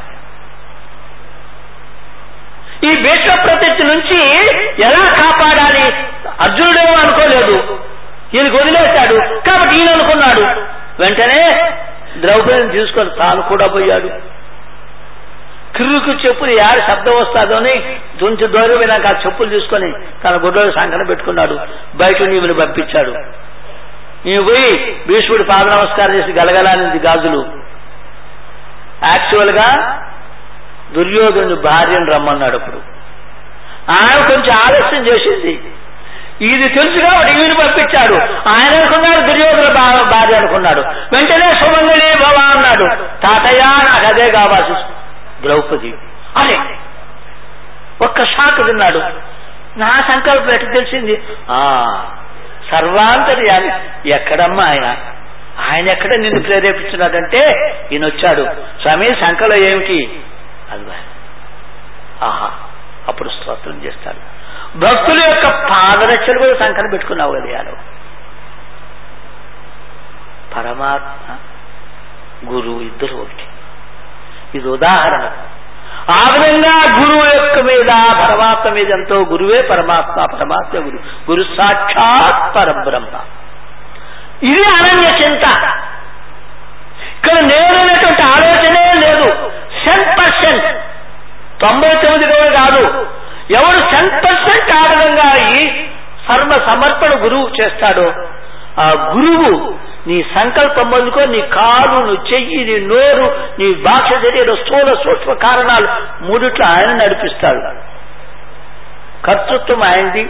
ఈ భీష్మ ప్రతిజ్ఞ నుంచి ఎలా కాపాడాలి అర్జునుడేమో అనుకోలేదు ఈయనకు వదిలేశాడు కాబట్టి ఈయన అనుకున్నాడు వెంటనే ద్రౌపదిని తీసుకొని తాను కూడా పోయాడు కిరుకు చెప్పులు యారు శబ్దం వస్తాదో అని కొంచెం దూరం పోయినాక ఆ చెప్పులు తీసుకొని తన గుడ్డలో సంకన పెట్టుకున్నాడు బయట నీవుని పంపించాడు నీవు పోయి భీష్ముడి పాద నమస్కారం చేసి గలగలానింది గాజులు యాక్చువల్ గా దుర్యోధను భార్యను రమ్మన్నాడు అప్పుడు ఆమె కొంచెం ఆలస్యం చేసింది ఇది తెలుసు కాబట్టి ఈయన పంపించాడు ఆయన అనుకున్నాడు దుర్యోధన భార్య అనుకున్నాడు వెంటనే సుమంగళి భవ అన్నాడు తాతయ్య నాకు అదే కావాల్సి ద్రౌపది అరే ఒక్క షాక్ తిన్నాడు నా సంకల్పం ఎట్లా తెలిసింది ఆ సర్వాంతర్యామి ఎక్కడమ్మా ఆయన ఆయన ఎక్కడ నిన్ను ప్రేరేపించినాడంటే ఈయన వచ్చాడు స్వామి సంకలో ఏమిటి అది ఆహా అప్పుడు స్తోత్రం చేస్తాడు భక్తుల యొక్క పాదరక్షలు కూడా సంకన పెట్టుకున్నావు కదా యాదవ్ పరమాత్మ గురువు ఇద్దరు ఒకటి ఇది ఉదాహరణ ఆ విధంగా గురువు యొక్క మీద పరమాత్మ మీద ఎంతో గురువే పరమాత్మ పరమాత్మ గురు గురు సాక్షాత్ పరబ్రహ్మ ఇది అనన్య చింత ఇక్కడ నేననేటువంటి ఆలోచనే లేదు సెన్ పర్సెంట్ తొంభై తొమ్మిది కూడా కాదు ఎవరు సెన్ పర్సెంట్ ఆ విధంగా అయి సర్వ సమర్పణ గురువు చేస్తాడో ఆ గురువు నీ సంకల్పం మొదలుకో నీ కాలు నీ చెయ్యి నీ నోరు నీ భాష శరీర స్థూల సూక్ష్మ కారణాలు మూడిట్లో ఆయన నడిపిస్తాడు కర్తృత్వం ఆయనది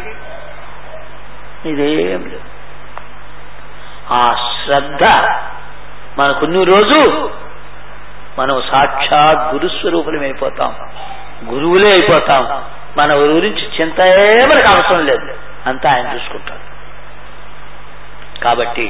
ఇదేం లేదు ఆ శ్రద్ధ మనకున్న రోజు మనం సాక్షాత్ గురుస్వరూపులం అయిపోతాం గురువులే అయిపోతాం మన గురించి చింత మనకు అవసరం లేదు అంతా ఆయన చూసుకుంటాడు కాబట్టి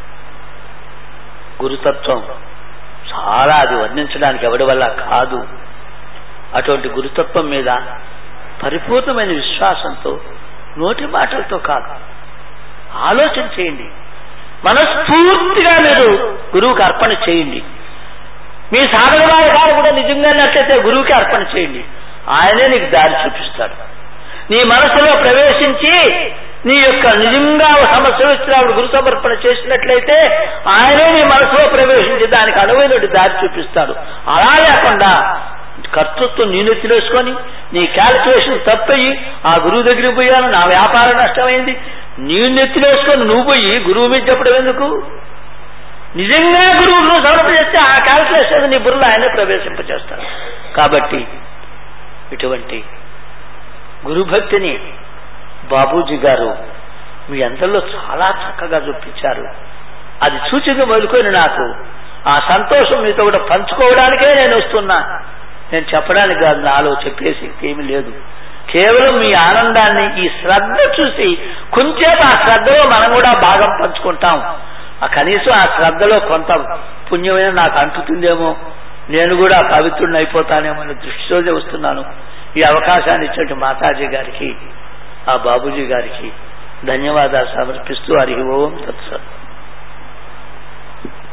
గురుతత్వం చాలా అది వర్ణించడానికి ఎవడి వల్ల కాదు అటువంటి గురుతత్వం మీద పరిపూర్ణమైన విశ్వాసంతో నోటి మాటలతో కాదు ఆలోచన చేయండి మనస్ఫూర్తిగా మీరు గురువుకి అర్పణ చేయండి మీ సాధన వారి కూడా నిజంగా నట్లయితే గురువుకి అర్పణ చేయండి ఆయనే నీకు దారి చూపిస్తాడు నీ మనసులో ప్రవేశించి నీ యొక్క నిజంగా సమస్య వచ్చినప్పుడు గురు సమర్పణ చేసినట్లయితే ఆయనే నీ మనసులో ప్రవేశించి దానికి అనువైనటువంటి దారి చూపిస్తాడు అలా లేకుండా కర్తృత్వం నేను ఎత్తిలేసుకొని నీ క్యాల్కులేషన్ తప్పయి ఆ గురువు దగ్గరికి పోయాను నా వ్యాపారం నష్టమైంది నేను నెత్తిలేసుకొని నువ్వు పోయి గురువు మీద చెప్పడం ఎందుకు నిజంగా గురువు నువ్వు సమర్పణ చేస్తే ఆ క్యాల్కులేషన్ నీ బుర్రలో ఆయనే ప్రవేశింపచేస్తాడు కాబట్టి ఇటువంటి గురుభక్తిని బాబూజీ గారు మీ అందరిలో చాలా చక్కగా చూపించారు అది సూచిక మొదలుకొని నాకు ఆ సంతోషం మీతో కూడా పంచుకోవడానికే నేను వస్తున్నా నేను చెప్పడానికి కాదు నాలో చెప్పేసి ఏమీ లేదు కేవలం మీ ఆనందాన్ని ఈ శ్రద్ధ చూసి కొంచెం ఆ శ్రద్ధలో మనం కూడా భాగం పంచుకుంటాం ఆ కనీసం ఆ శ్రద్ధలో కొంత పుణ్యమైన నాకు అంటుతుందేమో నేను కూడా పవిత్రుడిని అయిపోతానేమో అనే దృష్టితోనే వస్తున్నాను ఈ అవకాశాన్ని ఇచ్చినట్టు మాతాజీ గారికి ఆ బాబూజీ గారికి ధన్యవాదాలు సమర్పిస్తూ హరి ఓం తత్సత్